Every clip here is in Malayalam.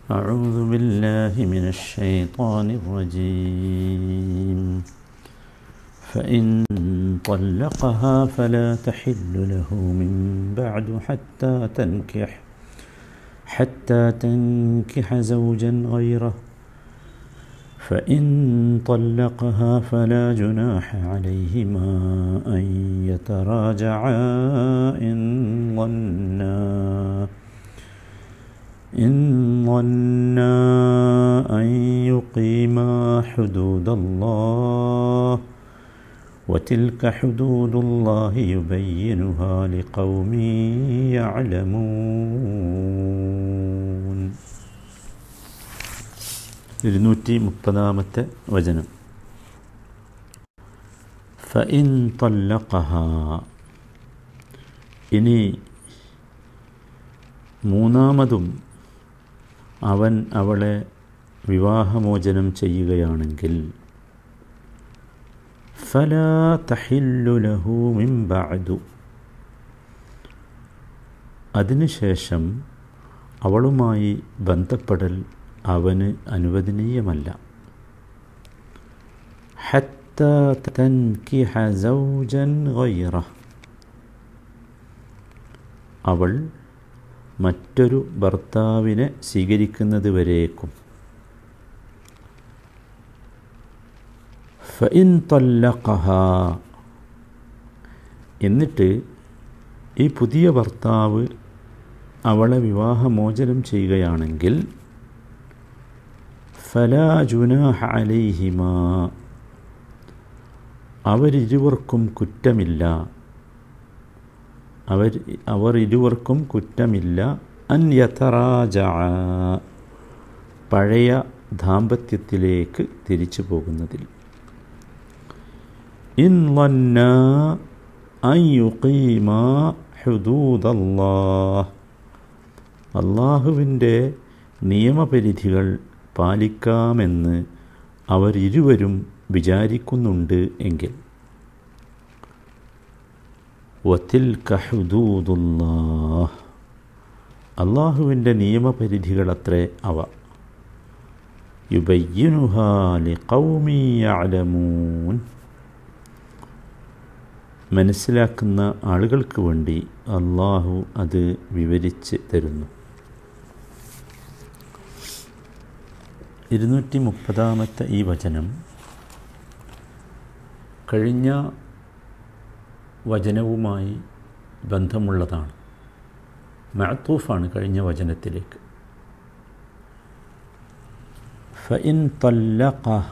أعوذ بالله من الشيطان الرجيم فإن طلقها فلا تحل له من بعد حتى تنكح حتى تنكح زوجا غيره فإن طلقها فلا جناح عليهما أن يتراجعا إن ظنا إن ظنا أن يقيما حدود الله وتلك حدود الله يبينها لقوم يعلمون ഇരുന്നൂറ്റി മുപ്പതാമത്തെ വചനം ഫഇൻ തല്ലഖഹ ഇനി മൂന്നാമതും അവൻ അവളെ വിവാഹമോചനം ചെയ്യുകയാണെങ്കിൽ ഫലാ തഹില്ലു ലഹു മിൻ ബഅദു അതിനുശേഷം അവളുമായി ബന്ധപ്പെടൽ അവന് അനുവദനീയമല്ല ഹത്ത തൻകിഹ സൗജൻ ഗൈറ അവൾ മറ്റൊരു ഭർത്താവിനെ സ്വീകരിക്കുന്നത് വരേക്കും ഫഇൻ തല്ലഖഹ എന്നിട്ട് ഈ പുതിയ ഭർത്താവ് അവളെ വിവാഹമോചനം ചെയ്യുകയാണെങ്കിൽ ഫലാ ജുനാഹ അലൈഹിമ അവരിരുവർക്കും കുറ്റമില്ല അവർ അവർ ഇരുവർക്കും കുറ്റമില്ല അൻ യഥറാജ പഴയ ദാമ്പത്യത്തിലേക്ക് തിരിച്ചു പോകുന്നതിൽ ഇൻ വന്ന അൻ യുഖീമ ഹുദൂദല്ലാഹ് അള്ളാഹുവിൻ്റെ നിയമപരിധികൾ പാലിക്കാമെന്ന് അവരിരുവരും വിചാരിക്കുന്നുണ്ട് എങ്കിൽ വത്തിൽ കഹുദൂദുല്ലാഹ് അള്ളാഹുവിൻ്റെ നിയമപരിധികളത്രേ അവ യുബയ്യനുഹാലി കൗമിയാലമൂൻ മനസ്സിലാക്കുന്ന ആളുകൾക്ക് വേണ്ടി അള്ളാഹു അത് വിവരിച്ച് തരുന്നു ഇരുന്നൂറ്റി മുപ്പതാമത്തെ ഈ വചനം കഴിഞ്ഞ വചനവുമായി ബന്ധമുള്ളതാണ് മഅത്തൂഫാണ് കഴിഞ്ഞ വചനത്തിലേക്ക് ഫഇൻ തല്ലഖഹ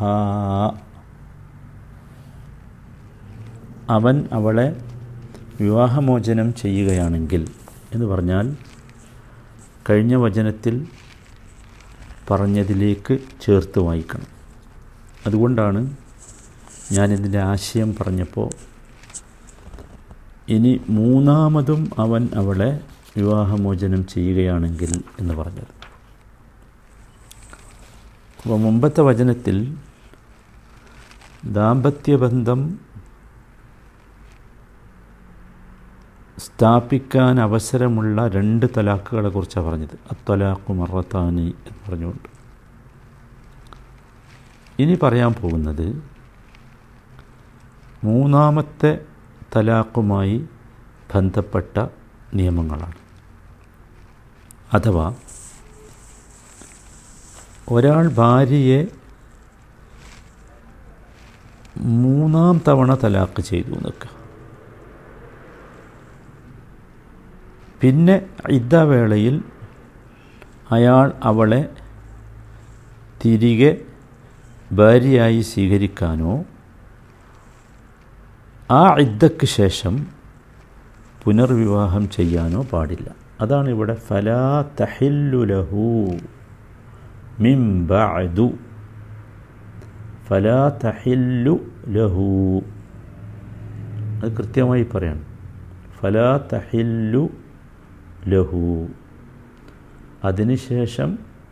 അവൻ അവളെ വിവാഹമോചനം ചെയ്യുകയാണെങ്കിൽ എന്ന് പറഞ്ഞാൽ കഴിഞ്ഞ വചനത്തിൽ പറഞ്ഞതിലേക്ക് ചേർത്ത് വായിക്കണം അതുകൊണ്ടാണ് ഞാനിതിൻ്റെ ആശയം പറഞ്ഞപ്പോൾ ഇനി മൂന്നാമതും അവൻ അവളെ വിവാഹമോചനം ചെയ്യുകയാണെങ്കിൽ എന്ന് പറഞ്ഞത് അപ്പോൾ മുമ്പത്തെ വചനത്തിൽ ദാമ്പത്യബന്ധം സ്ഥാപിക്കാൻ അവസരമുള്ള രണ്ട് തലാക്കുകളെ കുറിച്ചാണ് പറഞ്ഞത് അത്തലാഖു മറത്താനി എന്ന് പറഞ്ഞുകൊണ്ട് ഇനി പറയാൻ പോകുന്നത് മൂന്നാമത്തെ തലാഖുമായി ബന്ധപ്പെട്ട നിയമങ്ങളാണ് അഥവാ ഒരാൾ ഭാര്യയെ മൂന്നാം തവണ തലാക്ക് ചെയ്തു എന്നൊക്കെ പിന്നെ ഇദ്ദവേളയിൽ അയാൾ അവളെ തിരികെ ഭാര്യയായി സ്വീകരിക്കാനോ ആ ഇദ്ദക്ക് ശേഷം പുനർവിവാഹം ചെയ്യാനോ പാടില്ല അതാണ് ഇവിടെ ഫലാ തഹില്ലുലഹു മിം ബഅദു ഫലാ തഹില്ലു ലഹു അത് കൃത്യമായി പറയണം ഫലാ തഹില്ലു ലഹു അതിനുശേഷം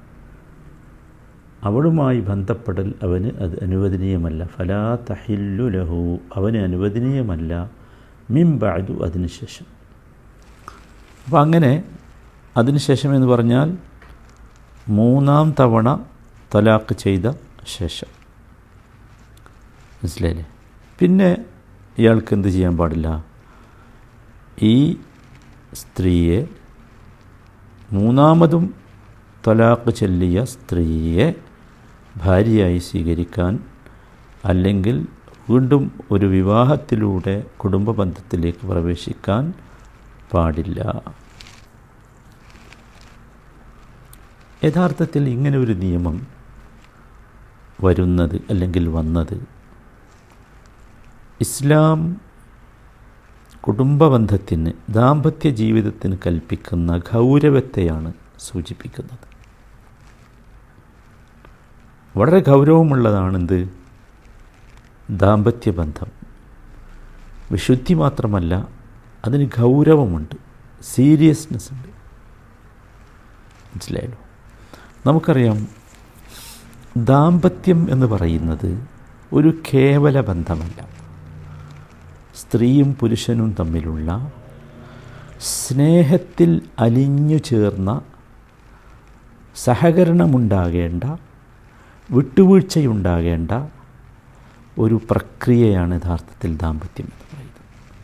അവളുമായി ബന്ധപ്പെടൽ അവന് അത് അനുവദനീയമല്ല ഫലാ തഹില്ലു ലഹു അവന് അനുവദനീയമല്ല മിംബാദു അതിനുശേഷം അപ്പോൾ അങ്ങനെ അതിനുശേഷം എന്ന് പറഞ്ഞാൽ മൂന്നാം തവണ തലാക്ക് ചെയ്ത ശേഷം മനസ്സിലായില്ലേ പിന്നെ ഇയാൾക്ക് എന്ത് ചെയ്യാൻ പാടില്ല ഈ സ്ത്രീയെ മൂന്നാമതും തലാക്ക് ചൊല്ലിയ സ്ത്രീയെ ഭാര്യയായി സ്വീകരിക്കാൻ അല്ലെങ്കിൽ വീണ്ടും ഒരു വിവാഹത്തിലൂടെ കുടുംബ ബന്ധത്തിലേക്ക് പ്രവേശിക്കാൻ പാടില്ല യഥാർത്ഥത്തിൽ ഇങ്ങനെ ഒരു നിയമം വരുന്നത് അല്ലെങ്കിൽ വന്നത് ഇസ്ലാം കുടുംബബന്ധത്തിന് ദാമ്പത്യ ജീവിതത്തിന് കൽപ്പിക്കുന്ന ഗൗരവത്തെയാണ് സൂചിപ്പിക്കുന്നത് വളരെ ഗൗരവമുള്ളതാണെന്ത് ദാമ്പത്യ ബന്ധം വിശുദ്ധി മാത്രമല്ല അതിന് ഗൗരവമുണ്ട് സീരിയസ്നെസ് ഉണ്ട് മനസ്സിലായല്ലോ നമുക്കറിയാം ദാമ്പത്യം എന്ന് പറയുന്നത് ഒരു കേവല ബന്ധമല്ല സ്ത്രീയും പുരുഷനും തമ്മിലുള്ള സ്നേഹത്തിൽ അലിഞ്ഞു ചേർന്ന സഹകരണമുണ്ടാകേണ്ട വിട്ടുവീഴ്ചയുണ്ടാകേണ്ട ഒരു പ്രക്രിയയാണ് യഥാർത്ഥത്തിൽ ദാമ്പത്യം എന്ന് പറയുന്നത്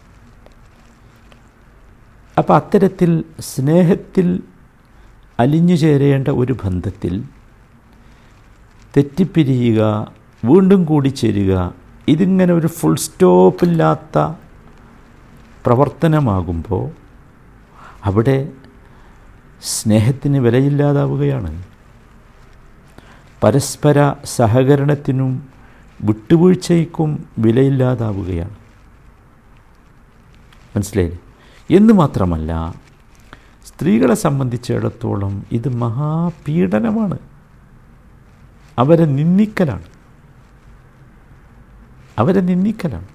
അപ്പോൾ അത്തരത്തിൽ സ്നേഹത്തിൽ അലിഞ്ഞു ചേരേണ്ട ഒരു ബന്ധത്തിൽ തെറ്റിപ്പിരിയുക വീണ്ടും കൂടിച്ചേരുക ഇതിങ്ങനെ ഒരു ഫുൾ സ്റ്റോപ്പില്ലാത്ത പ്രവർത്തനമാകുമ്പോൾ അവിടെ സ്നേഹത്തിന് വിലയില്ലാതാവുകയാണ് പരസ്പര സഹകരണത്തിനും വിട്ടുവീഴ്ചയ്ക്കും വിലയില്ലാതാവുകയാണ് മനസ്സിലായില്ലേ എന്ന് മാത്രമല്ല സ്ത്രീകളെ സംബന്ധിച്ചിടത്തോളം ഇത് മഹാപീഡനമാണ് അവരെ നിന്ദിക്കലാണ് അവരെ നിന്ദിക്കലാണ്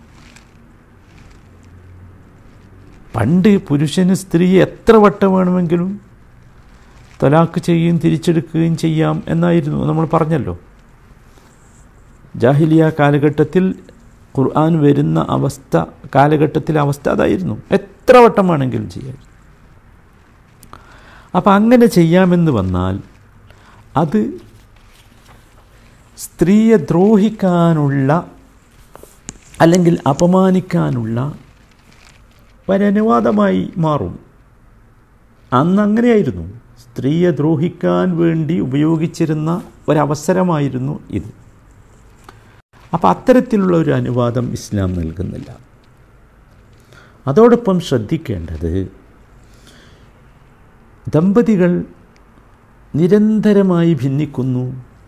പണ്ട് പുരുഷന് സ്ത്രീ എത്ര വട്ടം വേണമെങ്കിലും തലാക്ക് ചെയ്യുകയും തിരിച്ചെടുക്കുകയും ചെയ്യാം എന്നായിരുന്നു നമ്മൾ പറഞ്ഞല്ലോ ജാഹിലിയ കാലഘട്ടത്തിൽ ഖുർആൻ വരുന്ന അവസ്ഥ കാലഘട്ടത്തിലെ അവസ്ഥ അതായിരുന്നു എത്ര വട്ടം വേണമെങ്കിലും ചെയ്യാം അപ്പം അങ്ങനെ ചെയ്യാമെന്ന് വന്നാൽ അത് സ്ത്രീയെ ദ്രോഹിക്കാനുള്ള അല്ലെങ്കിൽ അപമാനിക്കാനുള്ള ഒരനുവാദമായി മാറും അന്ന് അങ്ങനെയായിരുന്നു സ്ത്രീയെ ദ്രോഹിക്കാൻ വേണ്ടി ഉപയോഗിച്ചിരുന്ന ഒരവസരമായിരുന്നു ഇത് അപ്പം അത്തരത്തിലുള്ള ഒരു അനുവാദം ഇസ്ലാം നൽകുന്നില്ല അതോടൊപ്പം ശ്രദ്ധിക്കേണ്ടത് ദമ്പതികൾ നിരന്തരമായി ഭിന്നിക്കുന്നു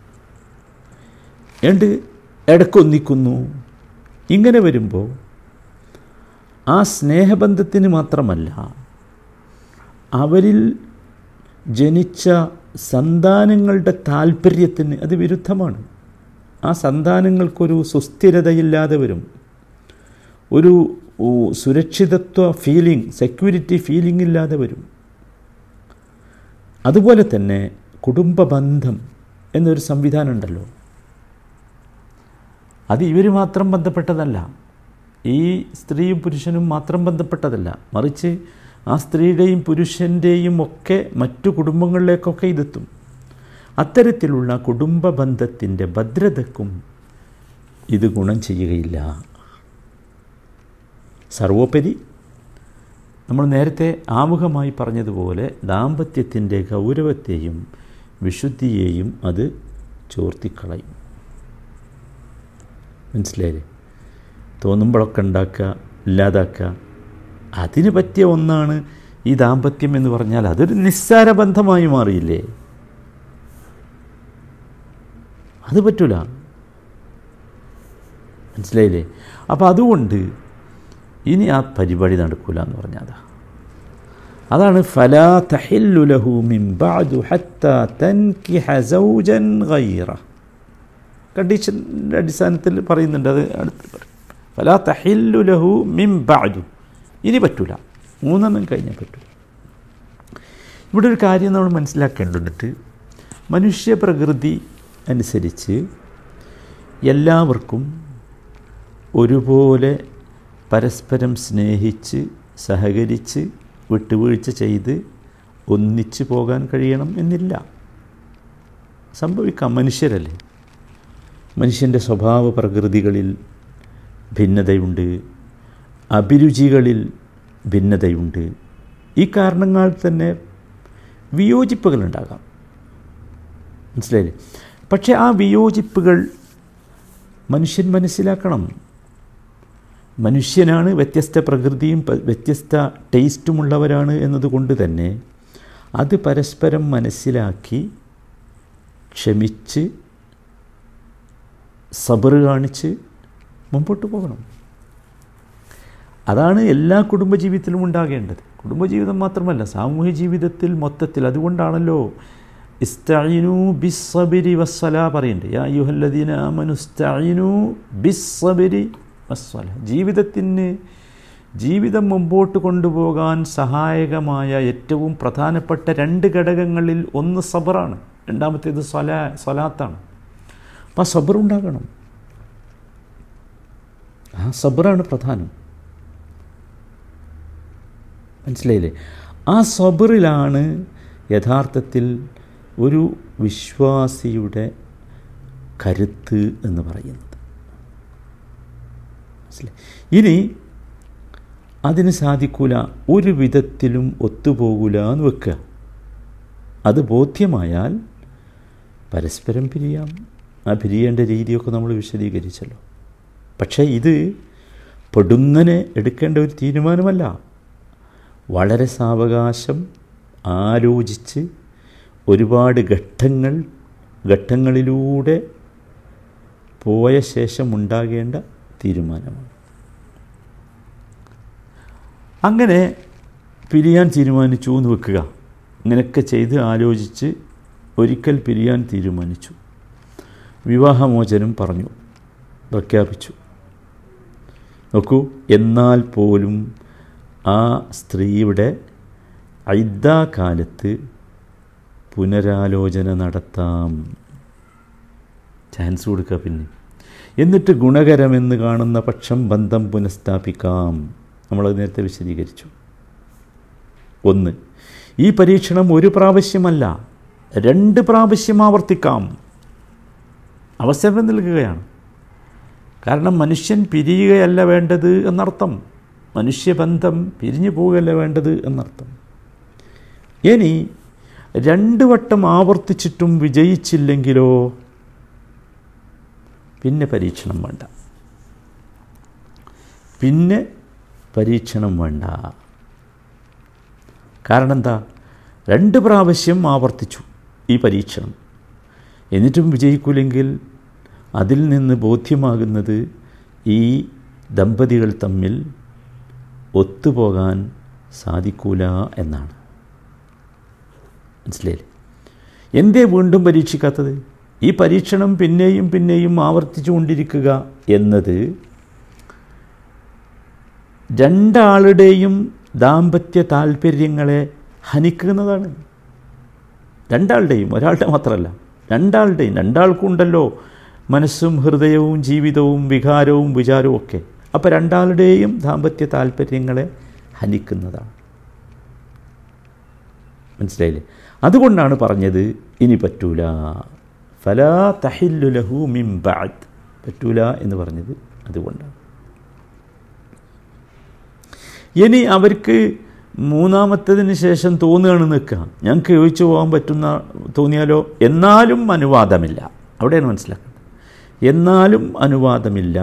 ഏണ്ട് ഇടക്കൊന്നിക്കുന്നു ഇങ്ങനെ വരുമ്പോൾ ആ സ്നേഹബന്ധത്തിന് മാത്രമല്ല അവരിൽ ജനിച്ച സന്താനങ്ങളുടെ താല്പര്യത്തിന് അത് വിരുദ്ധമാണ് ആ സന്താനങ്ങൾക്കൊരു സുസ്ഥിരതയില്ലാതെ വരും ഒരു സുരക്ഷിതത്വ ഫീലിംഗ് സെക്യൂരിറ്റി ഫീലിംഗ് ഇല്ലാതെ വരും അതുപോലെ തന്നെ കുടുംബ ബന്ധം എന്നൊരു സംവിധാനം ഉണ്ടല്ലോ അത് ഇവർ മാത്രം ബന്ധപ്പെട്ടതല്ല ഈ സ്ത്രീയും പുരുഷനും മാത്രം ബന്ധപ്പെട്ടതല്ല മറിച്ച് ആ സ്ത്രീയുടെയും പുരുഷൻ്റെയും ഒക്കെ മറ്റു കുടുംബങ്ങളിലേക്കൊക്കെ ഇതെത്തും അത്തരത്തിലുള്ള കുടുംബ ബന്ധത്തിൻ്റെ ഭദ്രതക്കും ഇത് ഗുണം ചെയ്യുകയില്ല സർവോപരി നമ്മൾ നേരത്തെ ആമുഖമായി പറഞ്ഞതുപോലെ ദാമ്പത്യത്തിൻ്റെ ഗൗരവത്തെയും വിശുദ്ധിയെയും അത് ചോർത്തിക്കളയും മനസ്സിലായില്ലേ തോന്നുമ്പോഴൊക്കെ ഉണ്ടാക്കുക ഇല്ലാതാക്കുക അതിന് പറ്റിയ ഒന്നാണ് ഈ ദാമ്പത്യം എന്ന് പറഞ്ഞാൽ അതൊരു നിസ്സാര ബന്ധമായി മാറിയില്ലേ അത് പറ്റൂല മനസ്സിലായില്ലേ അപ്പോൾ അതുകൊണ്ട് ഇനി ആ പരിപാടി നടക്കൂല എന്ന് പറഞ്ഞതാ അതാണ് ഫലാ തഹില്ലുലഹു മിൻ ബഅദു ഹത്ത തൻകിഹ സൗജൻ ഗൈറ കണ്ടീഷൻ്റെ അടിസ്ഥാനത്തിൽ പറയുന്നുണ്ട് അത് അടുത്ത് പറയും ഫലാ തഹില്ലുലഹു മിൻ ബഅദു ഇനി പറ്റൂല മൂന്നെണ്ണം കഴിഞ്ഞാൽ പറ്റൂല ഇവിടെ ഒരു കാര്യം നമ്മൾ മനസ്സിലാക്കേണ്ടത് മനുഷ്യ പ്രകൃതി അനുസരിച്ച് എല്ലാവർക്കും ഒരുപോലെ പരസ്പരം സ്നേഹിച്ച് സഹകരിച്ച് വിട്ടുവീഴ്ച ചെയ്ത് ഒന്നിച്ചു പോകാൻ കഴിയണം എന്നില്ല സംഭവിക്കാം മനുഷ്യരല്ലേ മനുഷ്യൻ്റെ സ്വഭാവ പ്രകൃതികളിൽ ഭിന്നതയുണ്ട് അഭിരുചികളിൽ ഭിന്നതയുണ്ട് ഈ കാരണങ്ങൾ തന്നെ വിയോജിപ്പുകളുണ്ടാകാം മനസ്സിലായില്ലേ പക്ഷേ ആ വിയോജിപ്പുകൾ മനുഷ്യൻ മനസ്സിലാക്കണം മനുഷ്യനാണ് വ്യത്യസ്ത പ്രകൃതിയും പ- വ്യത്യസ്ത ടേസ്റ്റുമുള്ളവരാണ് എന്നതുകൊണ്ട് തന്നെ അത് പരസ്പരം മനസ്സിലാക്കി ക്ഷമിച്ച് സബറ് കാണിച്ച് മുമ്പോട്ട് പോകണം അതാണ് എല്ലാ കുടുംബജീവിതത്തിലും ഉണ്ടാകേണ്ടത് കുടുംബജീവിതം മാത്രമല്ല സാമൂഹ്യ ജീവിതത്തിൽ മൊത്തത്തിൽ അതുകൊണ്ടാണല്ലോ ഇസ്തഈനു ബിസ്സബിരി വസ്സല പറയുന്നുണ്ട് യാ യുഹല്ലദീന ആമനു ഇസ്തഈനു ബിസ്സബിരി വസ്സല ജീവിതത്തിന് ജീവിതം മുമ്പോട്ട് കൊണ്ടുപോകാൻ സഹായകമായ ഏറ്റവും പ്രധാനപ്പെട്ട രണ്ട് ഘടകങ്ങളിൽ ഒന്ന് സബറാണ് രണ്ടാമത്തേത് സ്വല സ്വലാത്താണ് അപ്പം ആ സബറുണ്ടാകണം ആ സബറാണ് പ്രധാനം മനസ്സിലായില്ലേ ആ സബറിലാണ് യഥാർത്ഥത്തിൽ ഒരു വിശ്വാസിയുടെ കരുത്ത് എന്ന് പറയുന്നത് മനസ്സിലായി ഇനി അതിന് സാധിക്കൂല ഒരു വിധത്തിലും ഒത്തുപോകൂല എന്ന് വെക്കുക അത് ബോധ്യമായാൽ പരസ്പരം പിരിയാം ആ പിരിയേണ്ട രീതിയൊക്കെ നമ്മൾ വിശദീകരിച്ചല്ലോ പക്ഷേ ഇത് പൊടുന്നനെ എടുക്കേണ്ട ഒരു തീരുമാനമല്ല വളരെ സാവകാശം ആലോചിച്ച് ഒരുപാട് ഘട്ടങ്ങൾ ഘട്ടങ്ങളിലൂടെ പോയ ശേഷം ഉണ്ടാകേണ്ട തീരുമാനമാണ് അങ്ങനെ പിരിയാൻ തീരുമാനിച്ചു എന്ന് വെക്കുക ഇങ്ങനെയൊക്കെ ചെയ്ത് ആലോചിച്ച് ഒരിക്കൽ പിരിയാൻ തീരുമാനിച്ചു വിവാഹമോചനം പറഞ്ഞു പ്രഖ്യാപിച്ചു നോക്കൂ എന്നാൽ പോലും ആ സ്ത്രീയുടെ ഐദ്ദാകാലത്ത് പുനരാലോചന നടത്താം ചാൻസ് കൊടുക്കുക പിന്നെ എന്നിട്ട് ഗുണകരമെന്ന് കാണുന്ന പക്ഷം ബന്ധം പുനഃസ്ഥാപിക്കാം നമ്മളത് നേരത്തെ വിശദീകരിച്ചു ഒന്ന് ഈ പരീക്ഷണം ഒരു പ്രാവശ്യമല്ല രണ്ട് പ്രാവശ്യം ആവർത്തിക്കാം അവസരം നൽകുകയാണ് കാരണം മനുഷ്യൻ പിരിയുകയല്ല വേണ്ടത് എന്നർത്ഥം മനുഷ്യബന്ധം പിരിഞ്ഞു പോവുകയല്ല വേണ്ടത് എന്നർത്ഥം ഇനി രണ്ട് വട്ടം ആവർത്തിച്ചിട്ടും വിജയിച്ചില്ലെങ്കിലോ പിന്നെ പരീക്ഷണം വേണ്ട പിന്നെ പരീക്ഷണം വേണ്ട കാരണം എന്താ രണ്ട് പ്രാവശ്യം ആവർത്തിച്ചു ഈ പരീക്ഷണം എന്നിട്ടും വിജയിക്കൂലെങ്കിൽ അതിൽ നിന്ന് ബോധ്യമാകുന്നത് ഈ ദമ്പതികൾ തമ്മിൽ ഒത്തുപോകാൻ സാധിക്കൂല എന്നാണ് മനസ്സിലായില്ലേ എന്തേ വീണ്ടും പരീക്ഷിക്കാത്തത് ഈ പരീക്ഷണം പിന്നെയും പിന്നെയും ആവർത്തിച്ചു കൊണ്ടിരിക്കുക എന്നത് രണ്ടാളുടെയും ദാമ്പത്യ താല്പര്യങ്ങളെ ഹനിക്കുന്നതാണ് രണ്ടാളുടെയും ഒരാളുടെ മാത്രമല്ല രണ്ടാളുടെയും രണ്ടാൾക്കുണ്ടല്ലോ മനസ്സും ഹൃദയവും ജീവിതവും വികാരവും വിചാരവും ഒക്കെ അപ്പോൾ രണ്ടാളുടെയും ദാമ്പത്യ താല്പര്യങ്ങളെ ഹനിക്കുന്നതാണ് മനസ്സിലായില്ലേ അതുകൊണ്ടാണ് പറഞ്ഞത് ഇനി പറ്റൂല ഫലാ തഹില്ലു ലഹു മിം ബഅദ് പറ്റൂല എന്ന് പറഞ്ഞത് അതുകൊണ്ടാണ് ഇനി അവർക്ക് മൂന്നാമത്തതിന് ശേഷം തോന്നുകയാണ് നിൽക്കുക ഞങ്ങൾക്ക് യോജിച്ചു പോകാൻ പറ്റുന്ന തോന്നിയാലോ എന്നാലും അനുവാദമില്ല അവിടെയാണ് മനസ്സിലാക്കേണ്ടത് എന്നാലും അനുവാദമില്ല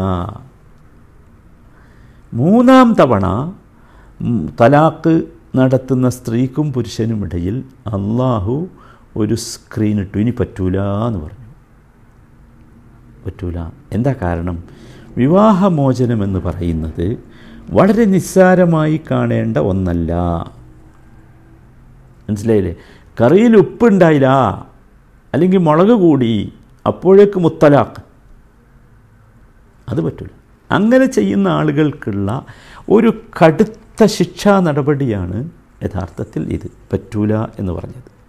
മൂന്നാം തവണ ഉം, തലാക്ക് നടത്തുന്ന സ്ത്രീക്കും പുരുഷനും ഇടയിൽ അള്ളാഹു ഒരു സ്ക്രീൻ ഇട്ടു ഇനി പറ്റൂല എന്ന് പറഞ്ഞു പറ്റൂല എന്താ കാരണം വിവാഹമോചനം എന്ന് പറയുന്നത് വളരെ നിസ്സാരമായി കാണേണ്ട ഒന്നല്ല മനസ്സിലായില്ലേ കറിയിൽ ഉപ്പുണ്ടായില്ല അല്ലെങ്കിൽ മുളക് കൂടി അപ്പോഴേക്ക് മുത്തലാക്ക് അത് പറ്റില്ല അങ്ങനെ ചെയ്യുന്ന ആളുകൾക്കുള്ള ഒരു കടുത്ത ശിക്ഷാ നടപടിയാണ് യഥാർത്ഥത്തിൽ ഇത് പറ്റൂല എന്ന് പറഞ്ഞത്